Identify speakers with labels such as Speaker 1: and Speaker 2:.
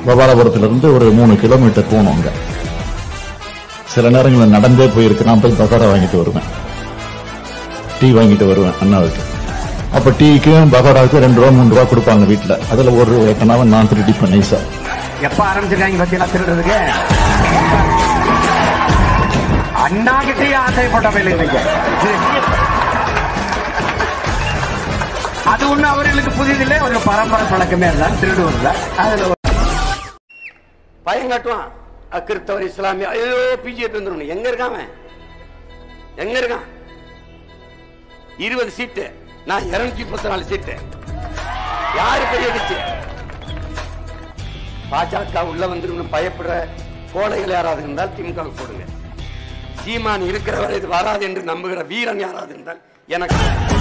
Speaker 1: கோபாலபுரத்துல இருந்து ஒரு மூணு கிலோமீட்டர் போகணும் அங்க சில நேரங்களில் நடந்தே போயிருக்கு நான் போய் பகோடா வாங்கிட்டு வருவேன் டீ வாங்கிட்டு வருவேன் அண்ணாவுக்கு அப்ப டீக்கும் பகோடாவுக்கும் ரெண்டு ரூபா மூணு ரூபா கொடுப்பாங்க வீட்டுல அதுல ஒரு கணாவை நான் திருடிப்பேன் நைசா
Speaker 2: எப்ப ஆரம்பிச்சிருக்காங்க பத்தியெல்லாம் திருடுறதுக்கு அண்ணா கிட்டே ஆசைப்பட்டவை இல்லை இன்னைக்கு அது ஒண்ணு அவர்களுக்கு புதிதில்லை ஒரு பரம்பரை பழக்கமே இருந்தால் திருடுவதில்ல அதுல ஒரு-
Speaker 3: பயம் காட்டுவான் அக்கிருத்தவர் இஸ்லாமிய ஐயோ பிஜி எடுத்து வந்துடணும் எங்க இருக்கான் அவன்? எங்க இருக்கான் இருபது சீட்டு நான் இருநூத்தி முப்பத்தி நாலு சீட்டு யாரு பெரிய கட்சி பாஜக உள்ள வந்துடும் பயப்படுற கோழைகள் யாராவது இருந்தால் திமுக வுக்கு போடுங்க சீமான் இருக்கிற வரை இது வராது என்று நம்புகிற வீரன் யாராவது இருந்தால் எனக்கு